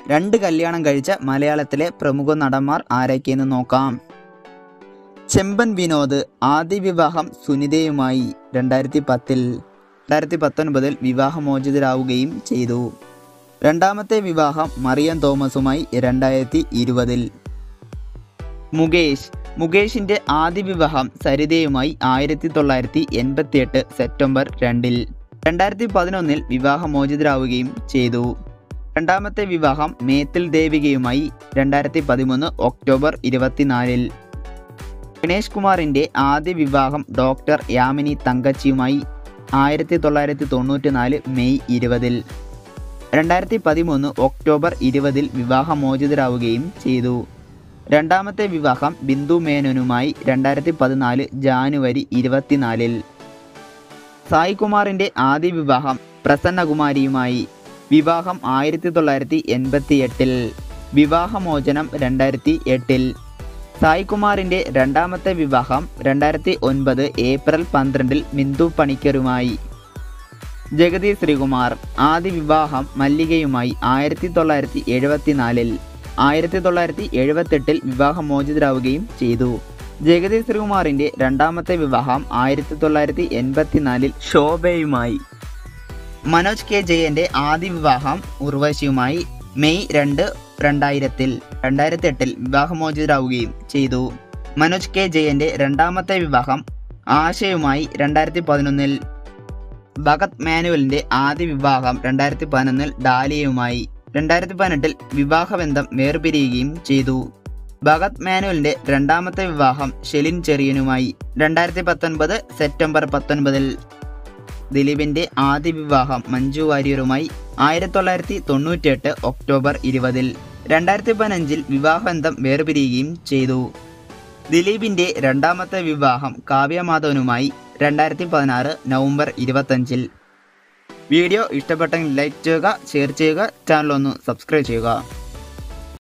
രണ്ട് കല്യാണം കഴിച്ച മലയാളത്തിലെ പ്രമുഖ നടന്മാർ ആരൊക്കെയെന്ന് നോക്കാം ചെമ്പൻ വിനോദ് ആദ്യ വിവാഹം സുനിതയുമായി രണ്ടായിരത്തി പത്തിൽ രണ്ടായിരത്തി പത്തൊൻപതിൽ വിവാഹമോചിതരാവുകയും ചെയ്തു രണ്ടാമത്തെ വിവാഹം മറിയം തോമസുമായി രണ്ടായിരത്തി ഇരുപതിൽ മുകേഷ് മുകേഷിന്റെ ആദ്യ വിവാഹം സരിതയുമായി ആയിരത്തി തൊള്ളായിരത്തി എൺപത്തിയെട്ട് സെപ്റ്റംബർ രണ്ടിൽ രണ്ടായിരത്തി പതിനൊന്നിൽ വിവാഹമോചിതരാവുകയും ചെയ്തു രണ്ടാമത്തെ വിവാഹം മേത്തിൽ ദേവികയുമായി രണ്ടായിരത്തി പതിമൂന്ന് ഒക്ടോബർ ഇരുപത്തിനാലിൽ ഗണേഷ് കുമാറിന്റെ ആദ്യ വിവാഹം ഡോക്ടർ യാമിനി തങ്കച്ചിയുമായി ആയിരത്തി തൊള്ളായിരത്തി തൊണ്ണൂറ്റി നാല് മെയ് ഇരുപതിൽ രണ്ടായിരത്തി പതിമൂന്ന് ഒക്ടോബർ ഇരുപതിൽ വിവാഹമോചിതരാവുകയും ചെയ്തു രണ്ടാമത്തെ വിവാഹം ബിന്ദു മേനോനുമായി രണ്ടായിരത്തി പതിനാല് ജാനുവരി ഇരുപത്തിനാലിൽ സായികുമാറിൻ്റെ ആദ്യ വിവാഹം പ്രസന്നകുമാരിയുമായി വിവാഹം ആയിരത്തി തൊള്ളായിരത്തി എൺപത്തി എട്ടിൽ വിവാഹമോചനം രണ്ടായിരത്തി എട്ടിൽ സായികുമാറിൻ്റെ രണ്ടാമത്തെ വിവാഹം രണ്ടായിരത്തി ഒൻപത് ഏപ്രിൽ പന്ത്രണ്ടിൽ മിന്ദു പണിക്കരുമായി ജഗതി ശ്രീകുമാർ ആദ്യ വിവാഹം മല്ലികയുമായി ആയിരത്തി തൊള്ളായിരത്തി എഴുപത്തിനാലിൽ ആയിരത്തി തൊള്ളായിരത്തി എഴുപത്തെട്ടിൽ വിവാഹമോചിതരാവുകയും ചെയ്തു ജഗതി ശ്രീകുമാറിൻ്റെ രണ്ടാമത്തെ വിവാഹം ആയിരത്തി തൊള്ളായിരത്തി എൺപത്തിനാലിൽ ശോഭയുമായി മനോജ് കെ ജയന്റെ ആദ്യ വിവാഹം ഉർവശിയുമായി മെയ് രണ്ട് രണ്ടായിരത്തിൽ രണ്ടായിരത്തി എട്ടിൽ വിവാഹമോചിതരാവുകയും ചെയ്തു മനോജ് കെ ജയന്റെ രണ്ടാമത്തെ വിവാഹം ആശയുമായി രണ്ടായിരത്തി പതിനൊന്നിൽ ഭഗത് മാനുവലിന്റെ ആദ്യ വിവാഹം രണ്ടായിരത്തി പതിനൊന്നിൽ ഡാലിയയുമായി രണ്ടായിരത്തി പതിനെട്ടിൽ വിവാഹബന്ധം വേർപിരിയുകയും ചെയ്തു ഭഗത് മാനുവലിന്റെ രണ്ടാമത്തെ വിവാഹം ഷെലിൻ ചെറിയനുമായി രണ്ടായിരത്തി പത്തൊൻപത് സെപ്റ്റംബർ പത്തൊൻപതിൽ ദിലീപിന്റെ ആദ്യ വിവാഹം മഞ്ജു വാര്യരുമായി ആയിരത്തി തൊള്ളായിരത്തി തൊണ്ണൂറ്റിയെട്ട് ഒക്ടോബർ ഇരുപതിൽ രണ്ടായിരത്തി പതിനഞ്ചിൽ വിവാഹബന്ധം വേർപിരിയുകയും ചെയ്തു ദിലീപിന്റെ രണ്ടാമത്തെ വിവാഹം കാവ്യമാധവനുമായി രണ്ടായിരത്തി പതിനാറ് നവംബർ ഇരുപത്തഞ്ചിൽ വീഡിയോ ഇഷ്ടപ്പെട്ടെങ്കിൽ ലൈക്ക് ചെയ്യുക ഷെയർ ചെയ്യുക ചാനൽ ഒന്ന് സബ്സ്ക്രൈബ് ചെയ്യുക